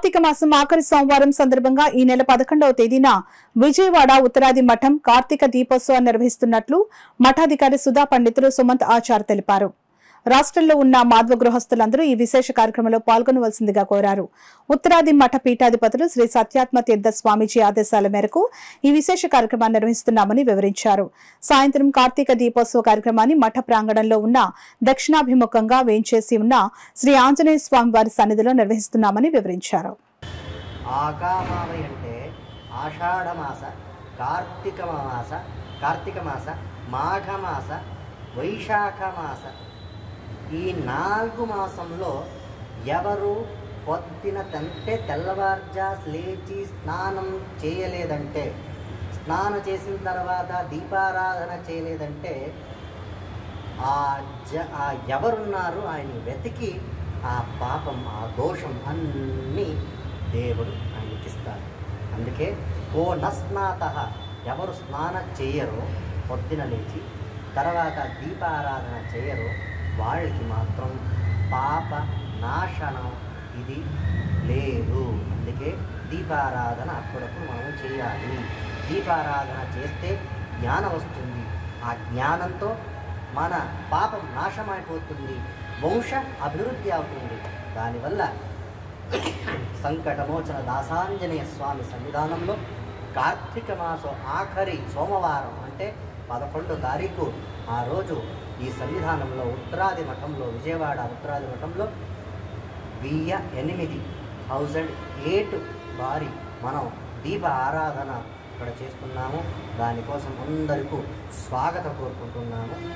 కార్తీక మాసం ఆఖరి సోమవారం సందర్భంగా ఈ నెల పదకొండవ తేదీన విజయవాడ ఉత్తరాది మఠం కార్తీక దీపోత్సవం నిర్వహిస్తున్నట్లు మఠాధికారి సుధా పండితులు సుమంత్ ఆచార్ తెలిపారు రాష్ట్రంలో ఉన్న మాధ్వ గృహస్థులందరూ ఈ విశేష కార్యక్రమంలో పాల్గొనవలసిందిగా కోరారు ఉత్తరాది మఠ పీఠాధిపతులు శ్రీ సత్యాత్మ తీర్థ స్వామీజీ ఆదేశాల మేరకు ఈ విశేష కార్యక్రమాన్ని నిర్వహిస్తున్నామని వివరించారు సాయంత్రం కార్తీక దీపోత్సవ కార్యక్రమాన్ని మఠ ప్రాంగణంలో ఉన్న దక్షిణాభిముఖంగా వేంచేసి ఉన్న శ్రీ ఆంజనేయ స్వామి వారి సన్నిధిలో నిర్వహిస్తున్నామని వివరించారు ఆకామావై అంటే ఆషాఢమాస కార్తీక మాస కార్తీక మాస మాఘమాస వైశాఖ మాస ఈ నాలుగు మాసంలో ఎవరు పొద్దున తంటే తెల్లవారుజా లేచి స్నానం చేయలేదంటే స్నానం చేసిన తర్వాత దీపారాధన చేయలేదంటే ఆ జ ఆ ఎవరున్నారు ఆయన వెతికి ఆ పాపం ఆ దోషం అన్నీ దేవుడు ఆయనకిస్తాడు అందుకే కో నస్నాత ఎవరు స్నానం చేయరో పొద్దున లేచి తర్వాత దీపారాధన చేయరో వాళ్ళకి మాత్రం పాప నాశనం ఇది లేదు అందుకే దీపారాధన అప్పుడప్పుడు మనం చేయాలి దీపారాధన చేస్తే జ్ఞానం వస్తుంది ఆ జ్ఞానంతో మన పాపం నాశమైపోతుంది వంశ అభివృద్ధి అవుతుంది దానివల్ల సంకటమోచన దాసాంజనేయ స్వామి సన్నిధానంలో కార్తీక మాసం ఆఖరి సోమవారం అంటే పదకొండో తారీఖు ఆ రోజు ఈ సన్నిధానంలో ఉత్తరాది మఠంలో విజయవాడ ఉత్తరాది మఠంలో వెయ్య ఎనిమిది థౌజండ్ ఎయిట్ వారి మనం దీప ఆరాధన ఇక్కడ చేస్తున్నాము దానికోసం అందరికీ స్వాగతం కోరుకుంటున్నాము